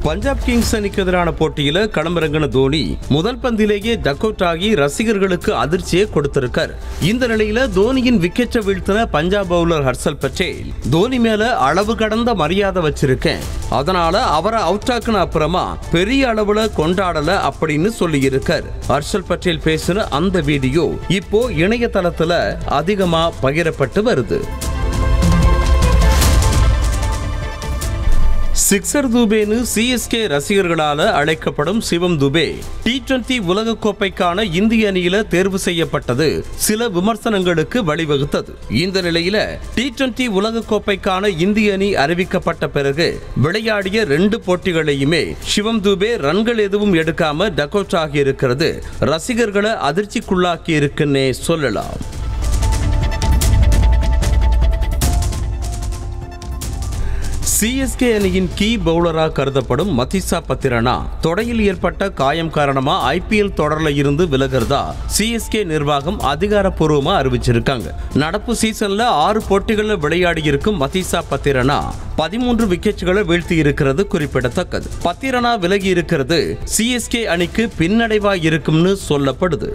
Punjab Kings அணிக்கு எதிரான போட்டியில களமிறங்கின தோனி முதல் பந்திலேயே டக் அவுட் ஆகி ரசிகர்களுக்கு அதிர்ச்சியை கொடுத்திருக்கார் இந்த நிலையில தோனியின் விக்கெட்டை வீழ்த்தின பஞ்சாப் பவுலர் ஹர்ஷல் பட்டேல் தோனி மேல அளவு கடந்த மரியாதை வச்சிருக்கேன் அதனால அவரை அவுட் ஆக்குன அப்புறமா பெரிய அளவுல கொண்டாடல அப்படின்னு சொல்லியிருக்கார் ஹர்ஷல் பட்டேல் பேசின அந்த வீடியோ இப்போ இணையதளத்துல அதிகமா பகிரப்பட்டு வருது சிக்ஸர் துபேனு சிஎஸ்கே ரசிகர்களால அழைக்கப்படும் சிவம் துபே டி டுவெண்டி உலகக்கோப்பைக்கான இந்திய அணியில தேர்வு செய்யப்பட்டது சில விமர்சனங்களுக்கு வழிவகுத்தது இந்த நிலையில டி டுவெண்டி உலகக்கோப்பைக்கான இந்திய அணி அறிவிக்கப்பட்ட பிறகு விளையாடிய ரெண்டு போட்டிகளையுமே சிவம் துபே ரன்கள் எதுவும் எடுக்காம டக் அவுட் ஆகி இருக்கிறது ரசிகர்களை அதிர்ச்சிக்குள்ளாக்கி இருக்குன்னே சொல்லலாம் சிஎஸ்கே அணியின் கீ பவுலரா கருதப்படும் மதிசா பத்திரனா தொடையில் ஏற்பட்ட காயம் காரணமா ஐபிஎல் தொடர்ல இருந்து விலகிறதா சிஎஸ்கே நிர்வாகம் அதிகாரப்பூர்வமா அறிவிச்சிருக்காங்க நடப்பு சீசன்ல ஆறு போட்டிகளில் விளையாடி இருக்கும் மதிசா பத்திரனா பதிமூன்று விக்கெட்டுகளை வீழ்த்தி இருக்கிறது குறிப்பிடத்தக்கது பத்திரனா விலகி இருக்கிறது சிஎஸ்கே அணிக்கு பின்னடைவா இருக்கும்னு சொல்லப்படுது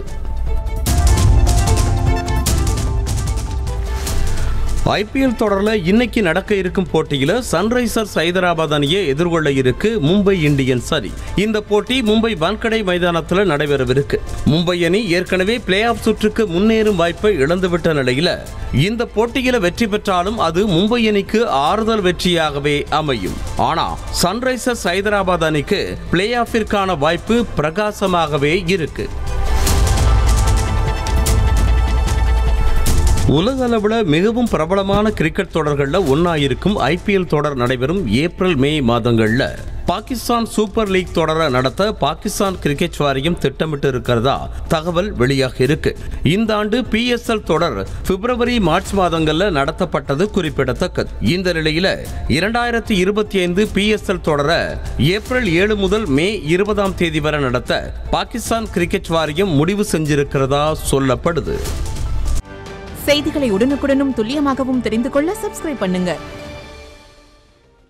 ஐபிஎல் தொடர்ல இன்னைக்கு நடக்க இருக்கும் போட்டியில சன்ரைசர்ஸ் ஹைதராபாத் அணியை எதிர்கொள்ள இருக்கு மும்பை இந்தியன்ஸ் அணி இந்த போட்டி மும்பை வான்கடை மைதானத்தில் நடைபெறவிருக்கு மும்பை அணி ஏற்கனவே பிளே ஆஃப் சுற்றுக்கு முன்னேறும் வாய்ப்பை இழந்துவிட்ட நிலையில இந்த போட்டியில வெற்றி பெற்றாலும் அது மும்பை அணிக்கு ஆறுதல் வெற்றியாகவே அமையும் ஆனா சன்ரைசர்ஸ் ஹைதராபாத் அணிக்கு பிளே ஆஃபிற்கான வாய்ப்பு பிரகாசமாகவே இருக்கு உலக அளவில் மிகவும் பிரபலமான கிரிக்கெட் தொடர்களில் ஒன்றா இருக்கும் ஐபிஎல் தொடர் நடைபெறும் ஏப்ரல் மே மாதங்களில் பாகிஸ்தான் சூப்பர் லீக் தொடரை நடத்த பாகிஸ்தான் கிரிக்கெட் வாரியம் திட்டமிட்டு இருக்கிறதா தகவல் வெளியாக இருக்கு இந்த ஆண்டு பிஎஸ்எல் தொடர் பிப்ரவரி மார்ச் மாதங்களில் நடத்தப்பட்டது குறிப்பிடத்தக்கது இந்த நிலையில இரண்டாயிரத்தி இருபத்தி ஐந்து பிஎஸ்எல் தொடரை ஏப்ரல் ஏழு முதல் மே இருபதாம் தேதி வரை நடத்த பாகிஸ்தான் கிரிக்கெட் வாரியம் முடிவு செஞ்சிருக்கிறதா சொல்லப்படுது செய்திகளை உடனுக்குடனும் துல்லியமாகவும் தெரிந்து கொள்ள சப்ஸ்கிரைப் பண்ணுங்க